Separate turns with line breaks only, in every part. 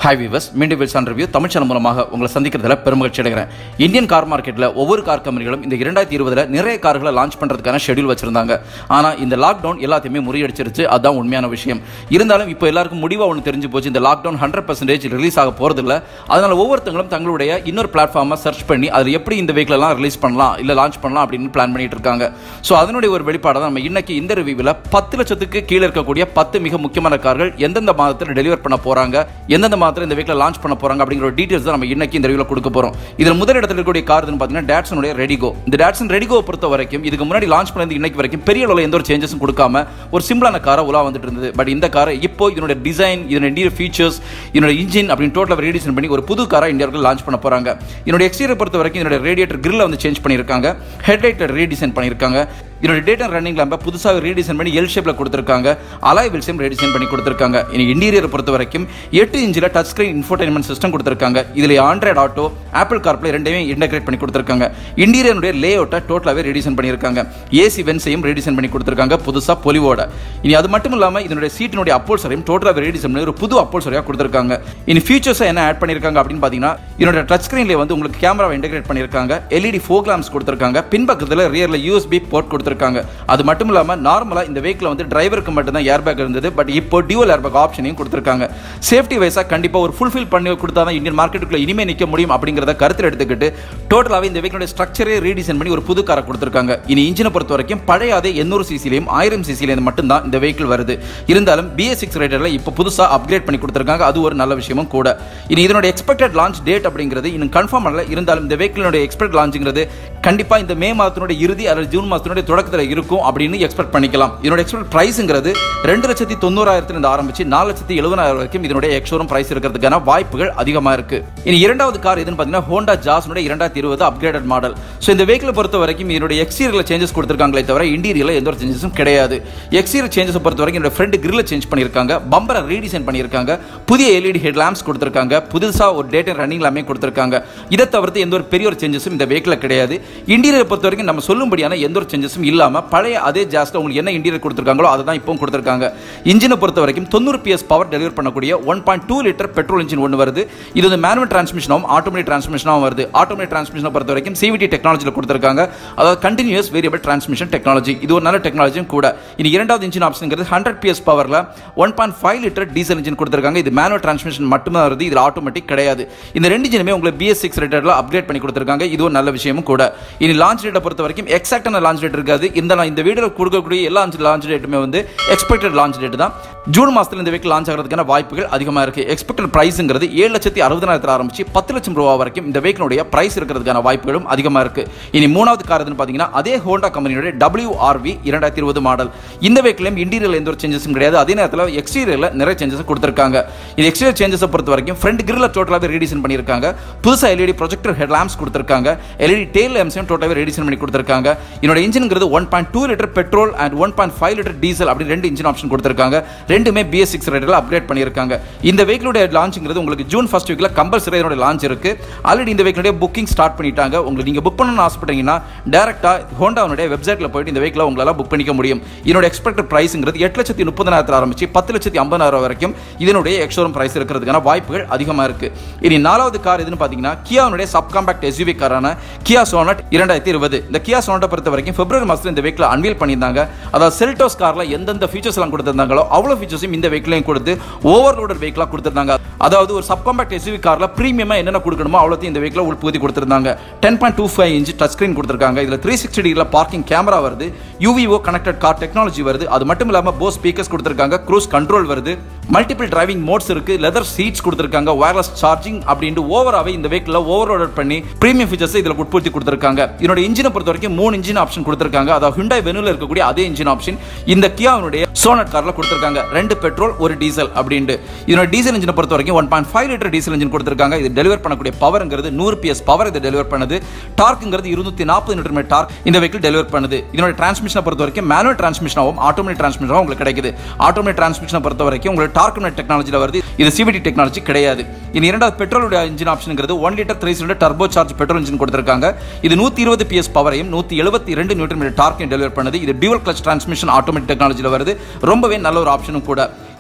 hi viewers மீண்டும் wheels on review Tamil channel மூலமாக உங்களை சந்திக்கிறதுல பெருமகிழ்ச்சி அடைகிறேன் இந்தியன் கார் மார்க்கெட்டில் ஒவ்வொரு கார் கம்பெனிகளும் இந்த இரண்டாயிரத்தி இருபதுல நிறைய கார்களை லான்ச் பண்ணுறதுக்கான ஷெடியூல் வச்சிருந்தாங்க ஆனால் இந்த லாக்டவுன் எல்லாத்தையுமே முறியடிச்சிருச்சு அதுதான் உண்மையான விஷயம் இருந்தாலும் இப்போ எல்லாருக்கும் முடிவாக ஒன்று தெரிஞ்சு போச்சு இந்த லாக்டவுன் ஹண்ட்ரட் பர்சன்டேஜ் ரிலீஸ் ஆக போகிறதில்ல அதனால ஒவ்வொருத்தங்களும் தங்களுடைய இன்னொரு பிளாட்ஃபார்மை சர்ச் பண்ணி அதில் எப்படி இந்த வெஹிக்கிளெல்லாம் ரிலீஸ் பண்ணலாம் இல்லை லான்ச் பண்ணலாம் அப்படின்னு பிளான் பண்ணிட்டு இருக்காங்க ஸோ அதனுடைய ஒரு வெளிப்பாடு தான் நம்ம இன்னைக்கு இந்த ரிவ்யூவில் பத்து லட்சத்துக்கு கீழே இருக்கக்கூடிய பத்து மிக முக்கியமான கார்கள் எந்தெந்த மாதத்தில் டெலிவர் பண்ண போறாங்க எந்தெந்த மாதத்தில் இந்த வெஹிக்கிள் லான்ச் பண்ண போறாங்க அப்படிங்கிற ஒரு டீடைல்ஸ் தான் நம்ம இன்னைக்கு இந்த ரிவ்யூவில் கொடுக்க போறோம் இதில் முதல் இடத்துல இருக்கக்கூடிய கார் பார்த்தீங்கன்னா டேட்சனுடைய ரெடிகோ இந்த டேட்சன் ரெடிகோ பொறுத்த வரைக்கும் இதுக்கு முன்னாடி லான்ச் பண்ணது இன்னைக்கு வரைக்கும் பெரிய அளவில் எந்த ஒரு சேஞ்சஸும் கொடுக்காம ஒரு சிம்பிளான காரை உலா வந்துட்டு இருந்தது பட் இந்த காரை இப்போ இதனுடைய டிசைன் இதனுடைய இன்டீரியர் ஃபீச்சர்ஸ் இதனுடைய இன்ஜின் அப்படின்னு டோட்டலாக ரீடிசைன் பண்ணி ஒரு புது காரை இந்தியாவுக்கு லான்ச் பண்ண போறாங்க இதனுடைய எக்ஸ்டீரியர் பொறுத்த வரைக்கும் இதனுடைய ரேடியேட்டர் கிரில்ல வந்து சேஞ்ச் பண்ணியிருக்காங்க ஹெட்லைட்டர் ரீடிசைன் பண்ணியிருக்காங்க இதனுடைய டேட்டா ரன்னிங் லேம்பை புதுசாக ரீடிசைன் பண்ணி எல் ஷேப்பில் கொடுத்துருக்காங்க அலாய் வில்ஸையும் ரீடிசைன் பண்ணி கொடுத்துருக்காங்க இனி இன்டீரியர் பொறுத்த வரைக்கும் எட்டு இன்ச்சில் டச் ஸ்க்ரீன் இன்ஃபோர்டைன்மெண்ட் சிஸ்டம் கொடுத்துருக்காங்க இதில் ஆண்ட்ராய்ட் ஆட்டோ ஆப்பிள் கார்ப்ளே ரெண்டையுமே இன்டகிரேட் பண்ணி கொடுத்துருக்காங்க இன்டீரியருடைய லே அவுட்டை டோட்டலாகவே ரீடிசைன் பண்ணியிருக்காங்க ஏசி வென்ஸையும் ரீடிசைன் பண்ணி கொடுத்துருக்காங்க புதுசாக பொலிவோட இனி அது மட்டும் இல்லாமல் இதனுடைய சீட்டினுடைய அப்போல்சரையும் டோட்டலாக ரீடிசைன் பண்ணி ஒரு புது அப்போல்சரையாக கொடுத்துருக்காங்க இனி ஃபீச்சர்ஸை என்ன ஆட் பண்ணியிருக்காங்க அப்படின்னு பார்த்தீங்கன்னா இதனுடைய டச் ஸ்க்ரீன்லேயே வந்து உங்களுக்கு கேமராவை இன்டகிரேட் பண்ணியிருக்காங்க எல்இடி ஃபோர் கிளாம்ஸ் கொடுத்துருக்காங்க பின்பக்கத்தில் ரியரில் யூஎஸ்பி போர்ட் கொடுத்துருக்காங்க அது மட்டும் இல்லாமல் நார்மலாக இந்த வெஹிக்கில் வந்து டிரைவருக்கு மட்டும்தான் ஏர் பேக் இருந்தது பட் இப்போ டியூவல் ஏர் பேக் ஆப்ஷனையும் கொடுத்துருக்காங்க சேஃப்டி வைஸாக கண்டிப்பாக ஒரு ஃபுல்ஃபில் பண்ணி கொடுத்தா தான் இந்தியன் மார்க்கெட்டுக்குள்ள இனிமே நிற்க முடியும் அப்படிங்கிறத கருத்தில் எடுத்துக்கிட்டு டோட்டலாகவே இந்த வெஹிக்கிளோட ஸ்ட்ரக்சரே ரீடிசைன் பண்ணி ஒரு புது காரை கொடுத்துருக்காங்க இனி இன்ஜினை பொறுத்த வரைக்கும் பழைய அதே எண்ணூறு சிசிலையும் ஆயிரம் சிசிலையும் மட்டும்தான் இந்த வெஹிக்கிள் வருது இருந்தாலும் பிஎஸ் சிக்ஸ் ரேட்டரில் இப்போ புதுசாக அப்கிரேட் பண்ணி கொடுத்துருக்காங்க அது ஒரு நல்ல விஷயமும் கூட இனி இதனுடைய எக்ஸ்பெக்டட் லான்ச் டேட் அப்படிங்கிறது இன்னும் கன்ஃபார்ம் பண்ணல இருந்தாலும் இந்த வெஹிக்கிளுடைய எக்ஸ்பெக்ட் லான்ச்சுங்கிறது கண்டிப்பாக இந்த மே மாதத்தினுடைய இறுதி அல்லது ஜூன் மாதத்தினுடைய தொடக்கத்தில் இருக்கும் அப்படின்னு எக்ஸ்பெக்ட் பண்ணிக்கலாம் இதனுடைய எக்ஸ்பெக்ட் ப்ரைஸுங்கிறது ரெண்டு லட்சத்தி தொண்ணூறாயிரத்திலிருந்து ஆரம்பிச்சு நாலு லட்சத்தி எழுபதாயிரம் வரைக்கும் இதனுடைய எக்ஷோரூம் பிரைஸ் இருக்கிறதுக்கான வாய்ப்புகள் அதிகமாக இருக்கு இனி இரண்டாவது கார் எதுன்னு பார்த்தீங்கன்னா ஹோண்டா ஜாஸ்னுடைய இரண்டாயிரத்தி இருபது அப்கிரேடட் மாடல் ஸோ இந்த வெஹிக்கிளை பொறுத்த வரைக்கும் இதனுடைய எக்ஸ்டீரியரில் சேஞ்சஸ் கொடுத்துருக்காங்களே தவிர இன்டீரியரில் எந்த ஒரு சேஞ்சஸும் கிடையாது எக்ஸ்டீரியர் சேஞ்சஸ் பொறுத்த வரைக்கும் என்னோட ஃப்ரெண்ட் கிரில் சேஞ்ச் பண்ணியிருக்காங்க பம்பரை ரீடிசைன் பண்ணியிருக்காங்க புதிய எல்இடி ஹெட் லேம்ப்ஸ் கொடுத்துருக்காங்க புதுசாக ஒரு டேட்டா ரன்னிங் லேமே கொடுத்துருக்காங்க இதை தவிர்த்து எந்த ஒரு பெரிய ஒரு சேஞ்சஸும் இந்த வெஹிக்கில் கிடையாது இன்டீரியர் பொறுத்த வரைக்கும் நம்ம சொல்லும்படியான எந்த ஒரு சேஞ்சஸும் இல்லாமல் பழைய அதே ஜாஸ்ல உங்களுக்கு என்ன இன்டீரியர் கொடுத்துருக்காங்களோ அதை தான் இப்பவும் கொடுத்துருக்காங்க இன்ஜினை பொறுத்த வரைக்கும் தொண்ணூறு பிஎஸ் பவர் டெலிவர் பண்ணக்கூடிய one point two litre petrol engine ஒன்று வருது இது வந்து மேனுவல் டிரான்ஸ்மிஷனாகவும் ஆட்டோமேட்டிக் டிரான்ஸ்மிஷனாகவும் வருது ஆட்டோமேட்டிக் டிரான்ஸ்மிஷனை பொறுத்த வரைக்கும் சிவிடி டெக்னாலஜியில் கொடுத்துருக்காங்க அதாவது கண்டினியூஸ் வேரியபிள் டிரான்ஸ்மிஷன் டெக்னாலஜி இது ஒரு நல்ல டெக்னாலஜியும் கூட இனி இரண்டாவது இன்ஜின் ஆப்ஷன்ங்கிறது ஹண்ட்ரட் பிஎஸ் பவரில் one point five litre diesel engine கொடுத்துருக்காங்க இது மேனுவல் டிரான்ஸ்மிஷன் மட்டும்தான் வருது இதில் ஆட்டோமேட்டிக் கிடையாது இந்த ரெண்டு இன்ஜினுமே உங்களுக்கு பிஎஸ் சிக்ஸ் ரேட்டரில் அப்கிரேட் பண்ணி கொடுத்துருக்காங்க இது ஒரு நல்ல விஷயமும் கூட இனி லான்ச் டேட்டை பொறுத்த வரைக்கும் எக்ஸாக்டான லான்ச் டேட் இருக்காது இந்த இந்த வீடியோவில் கொடுக்கக்கூடிய எல்லா லான்ச் டேட்டுமே வந்து எக்ஸ்பெக்டட் லான்ச் டேட் தான் ஜூன் மாதத்தில் இந்த வெஹிக்கிள் லான்ச் ஆகிறதுக்கான வாய்ப்புகள் அதிகமாக இருக்குது எக்ஸ்பெக்டட் ப்ரைஸுங்கிறது ஏழு லட்சத்தி அறுபதாயிரத்தில் ஆரம்பிச்சு பத்து லட்சம் ரூபா வரைக்கும் இந்த வெஹிக்கிளுடைய ப்ரைஸ் இருக்கிறதுக்கான வாய்ப்புகளும் அதிகமாக இருக்குது இனி மூணாவது கார் எதுன்னு பார்த்தீங்கன்னா அதே ஹோண்டா கம்பெனியோட டபிள்யூஆர்வி இரண்டாயிரத்தி இருபது மாடல் இந்த வெஹிக்கிளையும் இன்டீரியரில் எந்த ஒரு சேஞ்சஸும் கிடையாது அதே நேரத்தில் எக்ஸ்டீரியரில் நிறைய சேஞ்சஸ் கொடுத்துருக்காங்க இது எக்ஸ்டீரியர் சேஞ்சஸை பொறுத்த வரைக்கும் ஃப்ரண்ட் கிரில் டோட்டலாகவே ரீடிசைன் பண்ணியிருக்காங்க புதுசாக எல்இடி ப்ரொஜெக்டர் ஹெட் லேம்ப்ஸ் கொடுத்துருக்காங்க எல்இடி டெயில் லேம்ஸையும் டோட்டலாகவே ரீடிசைன் பண்ணி கொடுத்துருக்காங்க என்னோட இன்ஜின்ங்கிறது one point two litre petrol and one point five litre diesel அப்படி ரெண்டு இன்ஜின் ஆப்ஷன் கொடுத்துருக்காங்க ரெண்டுமே பிஎஸ் சிக்ஸ் ரேட்டில் அப்கிரேட் பண்ணியிருக்காங்க இந்த வெஹிக்கிளுடைய லான்ச்சுங்கிறது உங்களுக்கு ஜூன் ஃபர்ஸ்ட் வீக்கில் கம்பல்சரி இதோட லான்ச் இருக்கு ஆல்ரெடி இந்த வெஹிக்கிளுடைய புக்கிங் ஸ்டார்ட் பண்ணிட்டாங்க உங்களுக்கு நீங்கள் புக் பண்ணணும்னு ஆசைப்பட்டீங்கன்னா டேரெக்டாக ஹோண்டாவுடைய வெப்சைட்டில் போயிட்டு இந்த வெஹிக்கில் உங்களால் புக் பண்ணிக்க முடியும் இதனோட எக்ஸ்பெக்டட் ப்ரைஸுங்கிறது எட்டு லட்சத்தி முப்பதாயிரத்தில் ஆரம்பிச்சு பத்து லட்சத்தி ஐம்பதாயிரம் வரைக்கும் இதனுடைய எக்ஸோரம் ப்ரைஸ் இருக்கிறதுக்கான வாய்ப்புகள் அதிகமாக இருக்கு இனி நாலாவது கார் எதுன்னு பார்த்தீங்கன்னா கியாவுடைய சப் காம்பாக்ட் எஸ்யூவி காரான கியா சோனட் இரண்டாயிரத்தி இருபது இந்த கியா சோனட்டை பொறுத்த வரைக்கும் பிப்ரவரி மாதத்தில் இந்த வெஹிக்கில் அன்வீல் பண்ணியிருந்தாங்க அதாவது செல்டோஸ் காரில் எந்தெந்த ஃபீச்சர்ஸ் எல்லாம் கொடுத்திருந்தாங்களோ அவ்வளோ ஃபீச்சர்ஸும் இந்த வெஹிக்கிளையும் கொடுத்து ஓவர்லோடர் வெஹிக்கிளாக கொடுத்துருந்தாங்க அதாவது ஒரு சப் காம்பாக்ட் எஸ்யூவி காரில் ப்ரீமியமாக என்னென்ன கொடுக்கணுமோ அவ்வளோத்தையும் இந்த வெஹிக்கில் உள்புகுதி கொடுத்துருந்தாங்க ten point two five inch touch screen கொடுத்துருக்காங்க இதில் த்ரீ சிக்ஸ்டி டிகிரியில் பார்க்கிங் கேமரா வருது யூவிஓ கனெக்டட் கார் டெக்னாலஜி வருது அது மட்டும் இல்லாமல் போஸ் ஸ்பீக்கர்ஸ் கொடுத்துருக்காங்க க்ரூஸ் கண்ட்ரோல் வருது மல்டிபிள் டிரைவிங் மோட்ஸ் இருக்கு லெதர் சீட்ஸ் கொடுத்துருக்காங்க வயர்லெஸ் சார்ஜிங் அப்படின்ட்டு ஓவராகவே இந்த வெஹிக்கில் ஓவர்லோட் பண்ணி ப்ரீமியம் ஃபீச்சர்ஸ் இதில் உட்படுத்தி கொடுத்துருக்காங்க இதனோட இன்ஜினை பொறுத்த வரைக்கும் மூணு இன்ஜின் ஆப்ஷன் கொடுத்துருக்காங்க அதாவது ஹுண்டாய் வெனுல இருக்கக்கூடிய அதே இன்ஜின் ஆப்ஷன் இந்த கியாவுடைய சோனட் கார்ல கொடுத்துருக்காங்க ரெண்டு பெட்ரோல் ஒரு டீசல் அப்படின்ட்டு இதோட டீசல் இன்ஜினை பொறுத்த வரைக்கும் one point five litre diesel engine கொடுத்துருக்காங்க இது டெலிவர் பண்ணக்கூடிய பவர்ங்கிறது நூறு பிஎஸ் பவர் இது டெலிவர் பண்ணுது டார்க்குங்கிறது இருநூத்தி நாற்பது நியூட்டன் மீட்டர் டார்க் இந்த வெஹிக்கிள் டெலிவர் பண்ணுது இதோட டிரான்ஸ்மிஷனை பொறுத்த வரைக்கும் மேனுவல் டிரான்ஸ்மிஷனாகவும் ஆட்டோமேட்டிக் டிரான்ஸ்மிஷனாகவும் உங்களுக்கு கிடைக்குது ஆட்டோமேட்டிக் டிரான்ஸ்மிஷனை பொறுத்த வரைக்கும் உங்களுக்கு டார்க் டெக்னாலஜியில் வருது இது சிவிடி டெக்னாலஜி கிடையாது இனி இரண்டாவது பெட்ரோலுடைய இன்ஜின் ஆப்ஷனுங்கிறது one litre three cylinder turbo charge petrol engine கொடுத்துருக்காங்க இது நூற்றி இருபது பிஎஸ் பவரையும் நூற்றி எழுபத்தி ரெண்டு நியூட்டன் மீட்டர் டார்க்கையும் டெலிவர் பண்ணுது இது டியூவல் கிளச் டிரான்ஸ்மிஷன் ஆட்டோமேட்டிக் டெக்னாலஜியில் வருது ரொம்பவே நல்ல ஒரு ஆப்ஷனும் கூட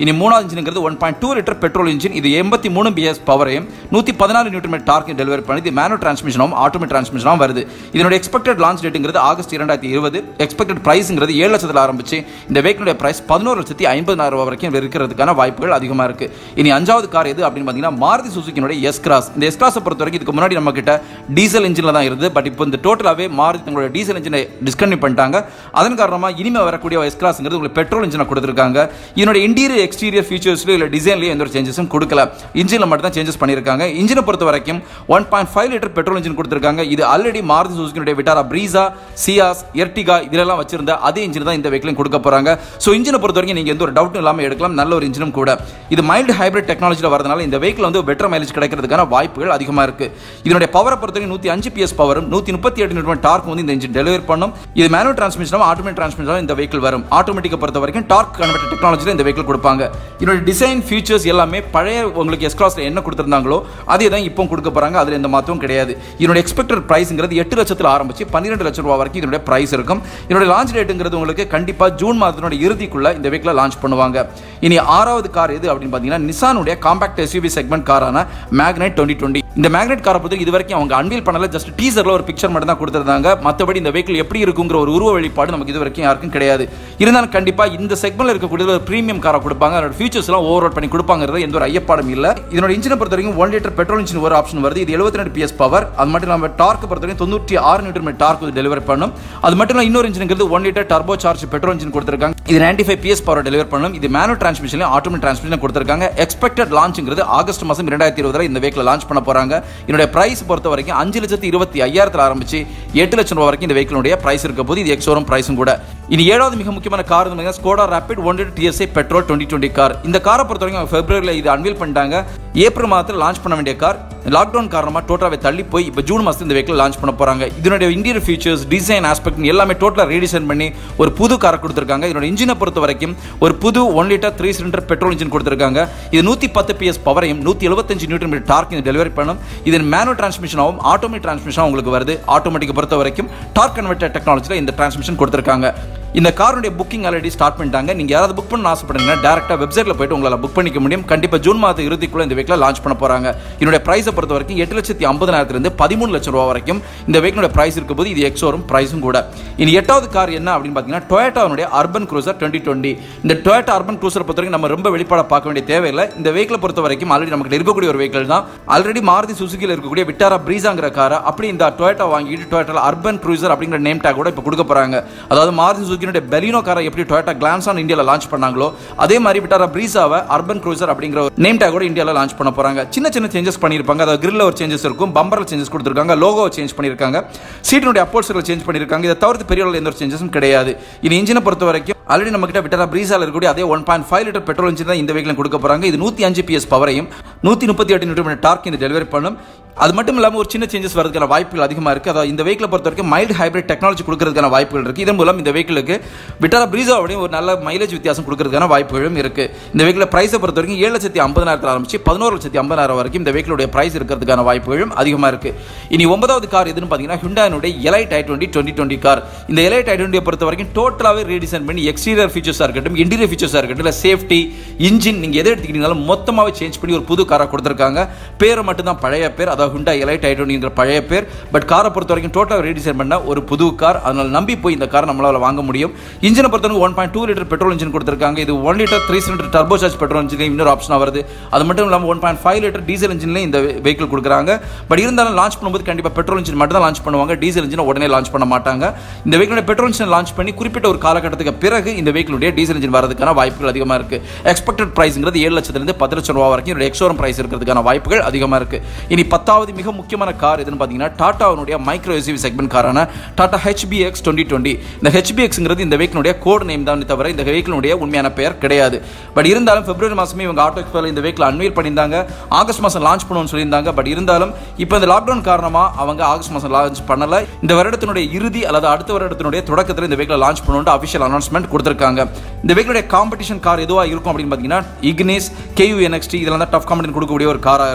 இனி மூணாவது இன்ஜின்ங்கிறது one point two litre petrol engine இது எண்பத்தி மூணு பிஎஸ் பவரையும் நூற்றி பதினாறு நியூட்டன் டார்க் டெலிவரி பண்ணி இது மேனுவல் டிரான்ஸ்மிஷனும் ஆட்டோமேட் டிரான்ஸ்மிஷனும் வருது இதனுடைய எக்ஸ்பெக்டட் லான்ச் டேட்டுங்கிறது ஆகஸ்ட் இரண்டாயிரத்தி இருபது எக்ஸ்பெக்டட் பிரைஸ்ங்கிறது ஏழு லட்சத்தில் ஆரம்பிச்சு இந்த வெஹிக்கிளுடைய பிரைஸ் பதினோரு லட்சத்தி ஐம்பதாயிரம் ரூபாய் வரைக்கும் இருக்கிறதுக்கான வாய்ப்புகள் அதிகமாக இருக்கு இனி அஞ்சாவது கார் எது அப்படின்னு பார்த்தீங்கன்னா மாருதி சுசுக்கினுடைய எஸ் கிராஸ் இந்த எஸ் கிராஸை பொறுத்த வரைக்கும் இதுக்கு முன்னாடி நம்ம கிட்ட டீசல் இன்ஜினில் தான் இருந்தது பட் இப்போ இந்த டோட்டலாகவே மாருதி தங்களோட டீசல் இன்ஜினை டிஸ்கன்டினியூ பண்ணிட்டாங்க அதன் காரணமாக இனிமேல் வரக்கூடிய எஸ் கிராஸ்ங்கிறது உங்களுக்கு பெட்ரோல் இன்ஜினை கொடுத்துருக்காங்க இதனுடைய இன்டீரியர் எக்ஸ்டீரியர் ஃபீச்சர்ஸ்லையும் இல்லை டிசைன்லையும் எந்த ஒரு சேஞ்சஸும் கொடுக்கல இன்ஜினில் மட்டும் தான் சேஞ்சஸ் பண்ணியிருக்காங்க இன்ஜினை பொறுத்த வரைக்கும் one point five litre petrol engine கொடுத்துருக்காங்க இது ஆல்ரெடி மாருதி சுசுக்கினுடைய விட்டாரா பிரீசா சியாஸ் எர்டிகா இதெல்லாம் வச்சிருந்த அதே இன்ஜின் தான் இந்த வெஹிக்கிளும் கொடுக்க போறாங்க ஸோ இன்ஜினை பொறுத்த வரைக்கும் நீங்கள் எந்த ஒரு டவுட்டும் இல்லாமல் எடுக்கலாம் நல்ல ஒரு இன்ஜினும் கூட இது மைல்டு ஹைபிரிட் டெக்னாலஜியில் வரதுனால இந்த வெஹிக்கிள் வந்து பெட்டர் மைலேஜ் கிடைக்கிறதுக்கான வாய்ப்புகள் அதிகமாக இருக்கு இதனுடைய பவரை பொறுத்த வரைக்கும் நூற்றி அஞ்சு பிஎஸ் பவரும் நூற்றி முப்பத்தி எட்டு நியூட்டன் டார்க் வந்து இந்த இன்ஜின் டெலிவரி பண்ணும் இது மேனுவல் டிரான்ஸ்மிஷனும் ஆட்டோமேட் டிரான்ஸ்மிஷனும் இந்த வெஹிக்கிள் வரும் ஆட்டோமேட்டிக்கை பொறுத்த வரைக்கும் டார்க் கன்வெர்ட் டெக்னாலஜியில் இந்த வெஹிக்கிள் கொடுப்பாங்க இதனுடைய டிசைன் ஃபீச்சர்ஸ் எல்லாமே பழைய உங்களுக்கு எஸ் கிளாஸ்ல என்ன கொடுத்துருந்தாங்களோ அதே தான் இப்போ கொடுக்க போறாங்க அதில் எந்த மாற்றமும் கிடையாது இதனுடைய எக்ஸ்பெக்டட் பிரைஸ்ங்கிறது எட்டு லட்சத்தில் ஆரம்பிச்சு பன்னிரெண்டு லட்சம் ரூபா வரைக்கும் இதனுடைய பிரைஸ் இருக்கும் இதனுடைய லான்ச் டேட்டுங்கிறது உங்களுக்கு கண்டிப்பா ஜூன் மாதத்தினுடைய இறுதிக்குள்ள இந்த வெஹிக்கிளை லான்ச் பண்ணுவாங்க இனி ஆறாவது கார் எது அப்படின்னு பார்த்தீங்கன்னா நிசானுடைய காம்பாக்ட் எஸ்யூவி செக்மெண்ட் காரான மேக்னைட் டுவெண்ட்டி டுவெண்ட்டி இந்த மேக்னெட் காரை பொறுத்த இது வரைக்கும் அவங்க அன்வீல் பண்ணல ஜஸ்ட் டீசர்ல ஒரு பிக்சர் மட்டும் தான் கொடுத்துருந்தாங்க மற்றபடி இந்த வெஹிக்கிள் எப்படி இருக்குங்கிற ஒரு உருவ வெளிப்பாடு நமக்கு இது வரைக்கும் யாருக்கும் கிடையாது இருந்தாலும் கண்டிப்பா இந்த செக்மெண்ட்ல இருக்கக்கூடிய ஒரு பிரீமியம் காரை கொடுப்பாங்க அதோட ஃபீச்சர்ஸ் எல்லாம் ஓவர் பண்ணி கொடுப்பாங்கிறது எந்த ஒரு ஐயப்பாடும் இல்ல இதனோட இன்ஜினை பொறுத்த வரைக்கும் ஒன் லிட்டர் பெட்ரோல் இன்ஜின் ஒரு ஆப்ஷன் வருது இது எழுபத்தி ரெண்டு பிஎஸ் பவர் அது மட்டும் இல்லாமல் டார்க் பொறுத்த வரைக்கும் தொண்ணூற்றி ஆறு நியூட்டன் டார்க் டெலிவரி பண்ணும் அது மட்டும் இல்லாமல் இன்னொரு இன்ஜின்ங்கிறது one litre turbo charge petrol engine கொடுத்துருக்காங்க இது ninety five PS power delivery பண்ணும் இது மேனுவல் டிரான்ஸ்மிஷன் ஆட்டோமேட் டிரான்ஸ்மிஷன் கொடுத்துருக்காங்க எக்ஸ்பெக்டட் லான்ச்ங்கிறது ஆகஸ்ட் மாதம் இரண்டாயிரத்தி இருபதுல இந்த வெஹிக்கிள் லான்ச் பண்ண போறாங்க இதனுடைய பிரைஸ் பொறுத்த வரைக்கும் அஞ்சு லட்சத்தி இருபத்தி ஐயாயிரத்தில் ஆரம்பிச்சு எட்டு லட்சம் ரூபாய் வரைக்கும் இந்த வெஹிக்கிளுடைய பிரைஸ் இருக்க போது இது எக்ஸோரம் பிரைஸும் கூட இனி ஏழாவது மிக முக்கியமான கார் வந்து Skoda Rapid one litre TSI petrol twenty twenty car இந்த காரை பொறுத்த வரைக்கும் பிப்ரவரியில் இது அன்வீல் பண்ணிட்டாங்க ஏப்ரல் மாதத்தில் லான்ச் பண்ண வேண்டிய கார் லாக்டவுன் காரணமாக டோட்டலாகவே தள்ளி போய் இப்போ ஜூன் மாதம் இந்த வெஹிக்கிள் லான்ச் பண்ண போகிறாங்க இதனுடைய இன்டீரியர் ஃபீச்சர்ஸ் டிசைன் ஆஸ்பெக்ட் எல்லாமே டோட்டலாக ரீடிசைன் பண்ணி ஒரு புது காரை கொடுத்துருக்காங்க இதனோட இன்ஜினை பொறுத்த வரைக்கும் ஒரு புது one litre three cylinder petrol engine கொடுத்துருக்காங்க இது நூற்றி பத்து பிஎஸ் பவரையும் நூற்றி எழுபத்தஞ்சு நியூட்டன் மீட்டர் டார்க் இது டெலிவரி பண்ணும் இது மேனுவல் டிரான்ஸ்மிஷனாகவும் ஆட்டோமேட் டிரான்ஸ்மிஷனாக உங்களுக்கு வருது ஆட்டோமேட்டிக் பொறுத்த வரைக்கும் டார்க் கன்வெர்ட்டர் டெக்னாலஜியில் இந்த டிரான்ஸ்மிஷன் கொடுத்துருக்காங்க இந்த காருடைய புக்கிங் ஆல்ரெடி ஸ்டார்ட் பண்ணிட்டாங்க நீங்கள் யாராவது புக் பண்ண ஆசைப்படுறீங்கன்னா டேரெக்டாக வெப்சைட்டில் போயிட்டு உங்களால் புக் பண்ணிக்க முடியும் கண்டிப்பாக ஜூன் மாத இறுதிக்குள்ள இந்த வெஹிக்கில் லான்ச் பண்ண போகிறாங்க இதனுடைய ப்ரைஸை பொறுத்த வரைக்கும் எட்டு லட்சத்தி ஐம்பதாயிரத்துலேருந்து பதிமூணு லட்சம் ரூபா வரைக்கும் இந்த வெஹிக்கிளோட ப்ரைஸ் இருக்கும் போது இது எக்ஸோரும் ப்ரைஸும் கூட இனி எட்டாவது கார் என்ன அப்படின்னு பார்த்தீங்கன்னா டொயட்டாவுடைய அர்பன் க்ரூசர் டுவெண்ட்டி டுவெண்ட்டி இந்த டொயட்டா அர்பன் க்ரூசரை பொறுத்த வரைக்கும் நம்ம ரொம்ப வெளிப்பாட பார்க்க வேண்டிய தேவையில்லை இந்த வெஹிக்கிளை பொறுத்த வரைக்கும் ஆல்ரெடி நமக்கு இருக்கக்கூடிய ஒரு வெஹிக்கிள் தான் ஆல்ரெடி மாருதி சுசுகியில் இருக்கக்கூடிய விட்டாரா பிரீஸாங்கிற காரை அப்படி இந்த டொயட்டா வாங்கிட்டு டொயட்டால அர்பன் க்ரூசர் அப்படிங்கிற நேம் டேக் கூட இப்போ கொடுக்க போகிறாங்க அதாவது மாருதி சுசுகினுடைய பெலினோ காரை எப்படி டொயட்டா கிளான்ஸ் ஆன் இந்தியாவில் லான்ச் பண்ணாங்களோ அதே மாதிரி விட்டாரா பிரீஸாவை அர்பன் க்ரூசர் அப்படிங்கிற ஒரு நேம் டேக் கூட இந்தியாவில் லான்ச் பண்ண போகிறாங்க சின்ன சின்ன சேஞ்சஸ் பண்ணியிருப்பாங்க அதாவது கிரில்ல ஒரு சேஞ்சஸ் இருக்கும் பம்பரில் சேஞ்சஸ் கொடுத்துருக்காங்க லோகோ சேஞ்ச் பண்ணியிருக்காங்க சீட்டினுடைய அப்போல்ஸில் சேஞ்ச் பண்ணியிருக்காங்க இதை தவிர்த்து பெரிய அளவில் எந்த ஒரு சேஞ்சஸும் கிடையாது இனி இன்ஜினை பொறுத்த வரைக்கும் ஆல்ரெடி நம்ம கிட்ட விட்டாரா பிரீஸாவில் இருக்கக்கூடிய அதே one point five litre petrol engine தான் இந்த வெஹிக்கிள் கொடுக்க போகிறாங்க இது நூற்றி அஞ்சு பிஎஸ் பவரையும் நூற்றி முப்பத்தி எட்டு நியூட்டன் டார்க் இந்த டெலிவரி பண்ணும் அது மட்டும் இல்லாமல் ஒரு சின்ன சேஞ்சஸ் வரதுக்கான வாய்ப்புகள் அதிகமாக இருக்குது அதாவது இந்த வெஹிக்கிளை பொறுத்த வரைக்கும் மைல்டு ஹைப்ரிட் டெக்னாலஜி கொடுக்கறதுக்கான வாய்ப்புகள் இருக்குது இதன் மூலம் இந்த வெஹிக்கிளுக்கு விட்டாரா பிரீஸாவோடையும் ஒரு நல்ல மைலேஜ் வித்தியாசம் கொடுக்கறதுக்கான வாய்ப்புகளும் இருக்குது இந்த வெஹிக்கிள் ப்ரைஸை பொறுத்த வரைக்கும் ஏழு லட்சத்தி ஐம்பதாயிரத்தில் ஆரம்பிச்சு பதினோரு லட்சத்தி ஐம்பதாயிரம் வரைக்கும் இந்த வெஹிக்கிளுடைய ப்ரைஸ் இருக்கிறதுக்கான வாய்ப்புகளும் அதிகமாக இருக்குது இனி ஒன்பதாவது கார் எதுன்னு பார்த்தீங்கன்னா ஹுண்டானுடைய Elite i twenty twenty twenty car இந்த எலைட் ஐ டுவெண்ட்டியை பொறுத்த வரைக்கும் டோட்டலாகவே ரீடிசைன் பண்ணி எக்ஸ்டீரியர் ஃபீச்சர்ஸாக இருக்கட்டும் இன்டீரியர் ஃபீச்சர்ஸாக இருக்கட்டும் இல்லை சேஃப்டி இன்ஜின் நீங்கள் எதை எடுத்துக்கிட்டீங்கனாலும் மொத்தமாகவே சேஞ்ச் பண்ணி ஒரு புது காராக கொடுத்துருக்காங்க பேரை மட்டும்தான் பழைய பேர் அதாவது ஹுண்டா எலைட் ஐ டுவெண்ட்டிங்கிற பழைய பேர் பட் காரை பொறுத்த வரைக்கும் டோட்டலாக ரீடிசைன் பண்ண ஒரு புது கார் அதனால் நம்பி போய் இந்த காரை நம்மளால் வாங்க முடியும் இன்ஜினை பொறுத்தவரைக்கும் one point two litre petrol engine கொடுத்துருக்காங்க இது one litre three cylinder turbo charge petrol engine இன்னொரு ஆப்ஷனாக வருது அது மட்டும் இல்லாமல் one point five litre diesel இன்ஜின்லேயும் இந்த வெஹிக்கிள் கொடுக்குறாங்க பட் இருந்தாலும் லான்ச் பண்ணும்போது கண்டிப்பாக பெட்ரோல் இன்ஜின் மட்டும் தான் லான்ச் பண்ணுவாங்க டீசல் இன்ஜின் உடனே லான்ச் பண்ண மாட்டாங்க இந்த வெஹிக்கிளோட பெட்ரோல் இன்ஜின் லான்ச் பண்ணி குறிப்பிட்ட ஒரு காலகட்டத்துக்கு பிறகு இந்த வெஹிக்கிளுடைய டீசல் இன்ஜின் வரதுக்கான வாய்ப்புகள் அதிகமாக இருக்கு எக்ஸ்பெக்டட் பிரைஸ்ங்கிறது ஏழு லட்சத்துலேருந்து பத்து லட்சம் ரூபா வரைக்கும் இதோட எக்ஸோரம் பிரைஸ் இருக்கிறதுக்கான வாய்ப்புகள் அதிகமாக இருக்கு இனி பத்தாவது மிக முக்கியமான கார் எதுன்னு பார்த்தீங்கன்னா டாட்டாவுடைய மைக்ரோ எஸ்யூவி செக்மெண்ட் காரான டாடா ஹெச்பிஎக்ஸ் டுவெண்ட்டி டுவெண்ட்டி இந்த ஹெச்பிஎக்ஸ்ங்கிறது இந்த வெஹிக்கிளுடைய கோட் நேம் தான் தவிர இந்த வெஹிக்கிளுடைய உண்மையான பெயர் கிடையாது பட் இருந்தாலும் பிப்ரவரி மாதமே இவங்க ஆட்டோ எக்ஸ்போல இந்த வெஹிக்கிள் அன்வீல் பண்ணியிருந்தாங்க ஆகஸ்ட் மாதம் லான்ச் பண்ணுவோம்னு சொல்லியிருந்தாங்க பட் இருந்தாலும் இப்போ இந்த லாக்டவுன் காரணமாக அவங்க ஆகஸ்ட் மாதம் லான்ச் பண்ணல இந்த வருடத்தினுடைய இறுதி அல்லது அடுத்த வருடத்தினுடைய தொடக்கத்தில் இந்த வெஹிக்கிள் லான்ச் பண்ணுவோம் அஃபிஷியல் அனௌன்ஸ்மெண்ட் கொடுத்துருக்காங்க இந்த வெஹிக்கிளுடைய காம்படிஷன் கார் எதுவாக இருக்கும் அப்படின்னு பார்த்தீங்கன்னா இக்னிஸ் கேயூ என்எக்ஸ்டி இதெல்லாம் தான் டஃப் காம்படிஷன் கொடுக்கக்கூடிய ஒரு காராக இருக்கும்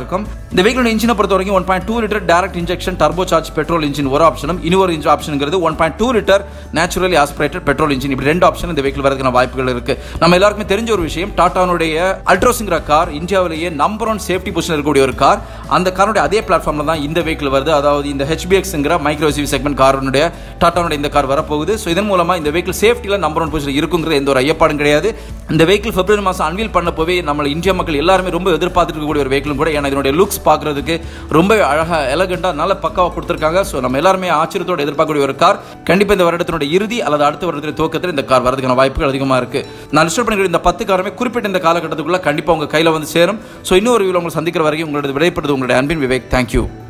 இந்த வெஹிக்கிள் இன்ஜினை பொறுத்த வரைக்கும் one point two litre direct injection turbo charge petrol engine ஒரு ஆப்ஷனும் இனி ஒரு இன்ஜின் ஆப்ஷனுங்கிறது one point two litre naturally aspirated petrol engine இப்படி ரெண்டு ஆப்ஷன் இந்த வெஹிக்கிள் வரதுக்கான வாய்ப்புகள் இருக்கு நம்ம எல்லாருக்குமே தெரிஞ்ச ஒரு விஷயம் டாட்டானுடைய அல்ட்ரோஸுங்கிற கார் இந்தியாவிலேயே நம்பர் ஒன் சேஃப்டி பொசிஷன் இருக்கக்கூடிய ஒரு கார் அந்த காரோட அதே பிளாட்ஃபார்ம்ல தான் இந்த வெஹிக்கிள் வருது அதாவது இந்த ஹெச்பிஎக்ஸ்ங்கிற மைக்ரோ சிவி செக்மெண்ட் காரோடைய டாட்டானுடைய இந்த கார் வரப்போகுது ஸோ இதன் மூலமா இந்த வெஹிக்கிள் சேஃப்டியில் நம்பர் ஒன் பொசிஷன் இருக்குங்கிறது எந்த ஒரு ஐயப்பாடும் கிடையாது இந்த வெஹிக்கிள் பிப்ரவரி மாதம் அன்வீல் பண்ண போவே நம்ம இந்திய மக்கள் எல்லாருமே ரொம்ப எதிர்பார்த்துட்டு இருக்கக்கூடிய ஒரு வெஹிக்கிள் கூட ஏன்னா இதனுடைய லுக்ஸ் பார்க்கறதுக்கு ரொம்ப அழகா எலகண்டா நல்ல பக்காவா கொடுத்துருக்காங்க ஸோ நம்ம எல்லாருமே ஆச்சரியத்தோட எதிர்பார்க்கக்கூடிய ஒரு கார் கண்டிப்பா இந்த வருடத்தினுடைய இறுதி அல்லது அடுத்த வருடத்தின் துவக்கத்தில் இந்த கார் வரதுக்கான வாய்ப்புகள் அதிகமாக இருக்கு நான் லிஸ்ட் பண்ணிக்கிற இந்த பத்து காரமே குறிப்பிட்ட இந்த காலகட்டத்துக்குள்ள கண்டிப்பா உங்க கையில வந்து சேரும் ஸோ இன்னொரு வீடியோ உங்களை சந்திக்கிற வரைக்கும் உங்களோட விடைபெறுவது உங்களுடைய அன்பின் விவேக் தேங்க்யூ